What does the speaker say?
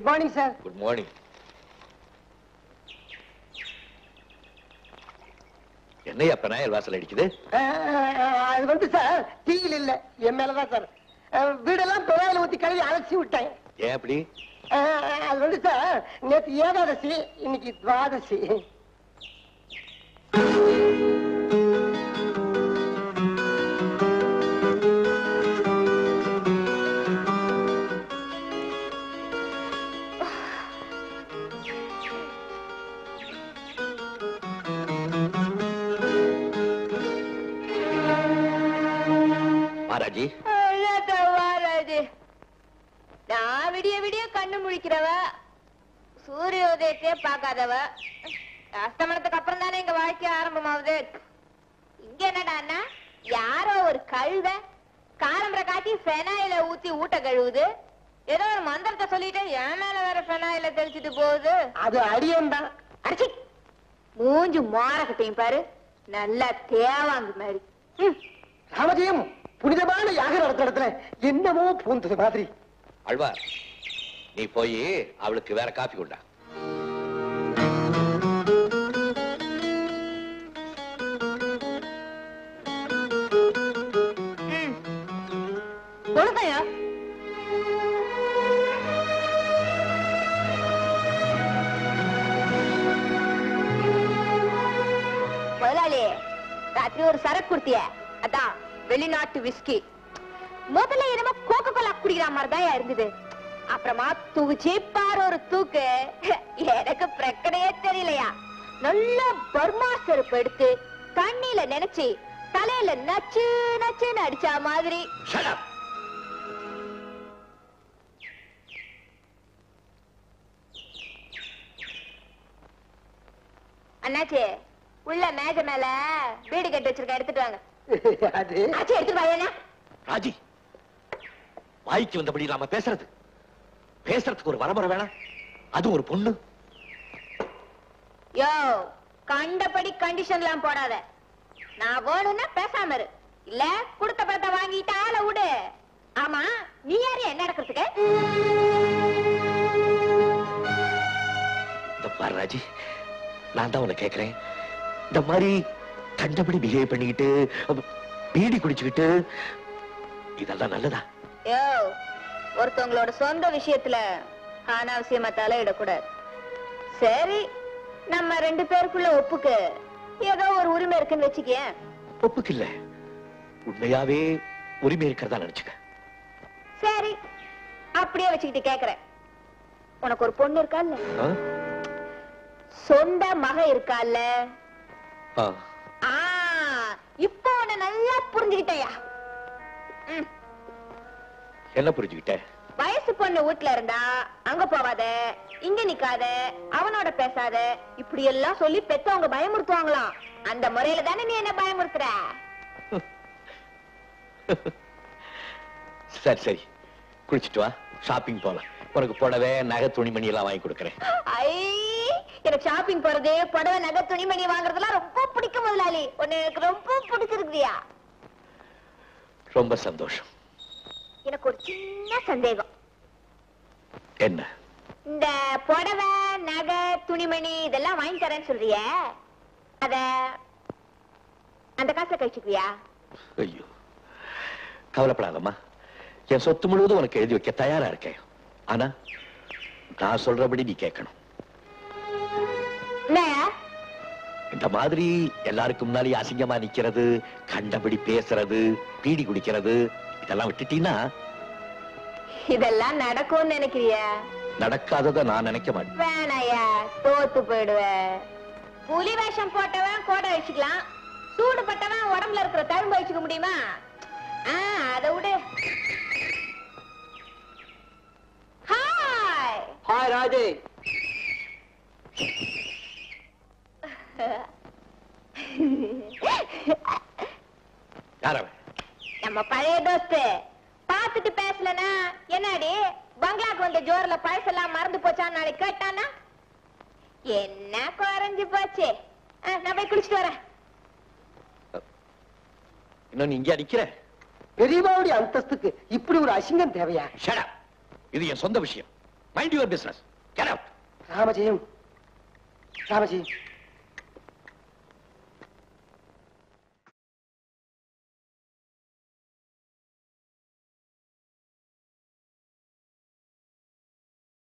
Good morning sir good morning என்னையா phenyl வாசல் அடிக்குது அது வந்து சார் டீயில் இல்ல என் மேலதான் சார் அஹ், வீடெல்லாம் புகையில ஊத்தி கழுவி அலசி விட்டேன் ஏன் அப்படி அஹ், அது வந்து சார் நேத்து ஏகாதசி இன்னைக்கு துவாதசி மாராஜி வாராது நான் விடிய விடிய கண்ணு முழிக்கிறவ சூரிய உதயத்தையே பார்க்காதவ அஸ்தமனத்துக்கு அப்புறம் தானே எங்க வாழ்க்கை ஆரம்பமாகுது இங்க என்னடான்னா யாரோ ஒரு கழுத காலம்பரை காட்டி ஃபெனாயில ஊத்தி ஊட்ட கழுவுது ஏதோ ஒரு மந்திரத்தை சொல்லிட்டு என் மேல வேற ஃபெனாயில தெளிச்சிட்டு போகுது அது அடியன் தான் அடிச்சி மூஞ்சி மாறக்கட்டையும் பாரு நல்லா தேவாங்கு மாதிரி ம். ராமஜெயம் புனிதமான யாக நடத்த இடத்துல என்னமோ பூந்தது மாதிரி அழ்வா நீ போய் அவளுக்கு வேற காபி கொண்டா ம். கொடுங்கய்யா முதலாளி ராத்திரி ஒரு சரக்கு குடுத்திய அதான் வெளிநாட்டு விஸ்கி முதல்ல என்னமோ கோகோ கோலா குடிக்கிற மாதிரி தான் இருந்தது அப்புறமா தூச்சி பாரு ஒரு தூக்கு எனக்கு பிரச்சனையே தெரியலையா நல்ல பர்மா செருப்பு எடுத்து தண்ணியில நினைச்சு தலையில நச்சு நச்சுன்னு அடிச்சா மாதிரி Shut up! அண்ணாச்சி உள்ள மேஜ மேல வீடு கட்டி வச்சிருக்க எடுத்துட்டு வாங்க அது ஆச்சி எடுத்துட்டு வாங்க ராஜி வாய்க்கு வந்தபடி நாம பேசுறது பேசுறதுக்கு ஒரு வரமுறை வேணாம் அது ஒரு பொண்ணு யோ கண்டபடி கண்டிஷன் எல்லாம் போடாத நான் வேணும்னா பேசாம இரு இல்ல கொடுத்த பணத்தை வாங்கிட்டு ஆள விடு ஆமா நீ யாரு என்ன நடக்கிறதுக்கு இந்த பாரு ராஜி நான் தான் உன்னை கேட்கிறேன் இந்த மாதிரி கண்டபடி பிஹேவ் பண்ணிக்கிட்டு பீடி குடிச்சுக்கிட்டு இதெல்லாம் நல்லதா யோ ஒருத்தவங்களோட சொந்த விஷயத்துல அனாவசியமா தலையிடக்கூடாது சரி நம்ம ரெண்டு பேருக்குள்ள ஒப்புக்கு ஏதோ ஒரு உரிமை இருக்குன்னு வச்சுக்கேன் ஒப்புக்கு இல்ல உண்மையாவே உரிமை இருக்கிறதா நினைச்சுக்க சரி அப்படியே வச்சுக்கிட்டு கேக்குறேன் உனக்கு ஒரு பொண்ணு இருக்கால்ல ஆ? சொந்த மக இருக்கால்ல ஆ. ஆ இப்போ உன்னை நல்லா புரிஞ்சுக்கிட்டயா ம், என்ன புரிஞ்சுக்கிட்ட வயசு பொண்ணு வீட்ல இருந்தா அங்க போவாத இங்க நிக்காத அவனோட பேசாத இப்படி எல்லாம் சொல்லி பெத்தவங்க பயமுறுத்துவாங்களாம் அந்த முறையில தானே நீ என்ன பயமுறுத்துற சரி சரி குளிச்சிட்டு வா ஷாப்பிங் போலாம் உனக்கு புடவை நகை துணிமணி எல்லாம் வாங்கி கொடுக்கறேன் ஐ எனக்கு ஷாப்பிங் போறது புடவை நகை துணிமணி வாங்குறதெல்லாம் ரொம்ப பிடிக்கும் முதலாளி உன்னை எனக்கு ரொம்ப பிடிச்சிருக்குதியா ரொம்ப சந்தோஷம் எனக்கு ஒரு சின்ன சந்தேகம் என்ன இந்த புடவை நகை துணிமணி இதெல்லாம் வாங்கி தரேன்னு சொல்றிய அத அந்த காசை கழிச்சுக்குவியா ஐயோ கவலைப்படாதம்மா என் சொத்து முழுவதும் உனக்கு எழுதி வைக்க தயாரா இருக்கேன் ஆனா நான் சொல்றபடி நீ கேட்கணும் என்ன இந்த மாதிரி எல்லாருக்கும் முன்னாடி அசிங்கமா நிக்கிறது கண்டபடி பேசுறது பீடி குடிக்கிறது இதெல்லாம் விட்டுட்டீங்கன்னா இதெல்லாம் நடக்கும்னு நினைக்கிறியா நடக்காததை நான் நினைக்க மாட்டேன் வேணாயா தோத்து போயிடுவ புலி வேஷம் போட்டவன் கோடை வச்சுக்கலாம் சூடுபட்டவன் உடம்புல இருக்கிற தழும்பு வச்சுக்க முடியுமா ஆ அதை விடு ஹாய் ஹாய் ராஜே யார் அவன் நம்ம பழைய தோஸ்து பார்த்துட்டு பேசலனா என்னடி பங்களாக்கு வந்த ஜோர்ல பழசெல்லாம் மறந்து போச்சான்னு நாளைக்கு கேட்டானா என்ன குறைஞ்சு போச்சு ஆ, நான் போய் குளிச்சுட்டு வரேன் இன்னும் நீ இங்கே நிக்கிற பெரியவாவுடைய அந்தஸ்துக்கு இப்படி ஒரு அசிங்கம் தேவையா Shut up. இது என் சொந்த விஷயம் mind your business get out Ramajayam Ramajayam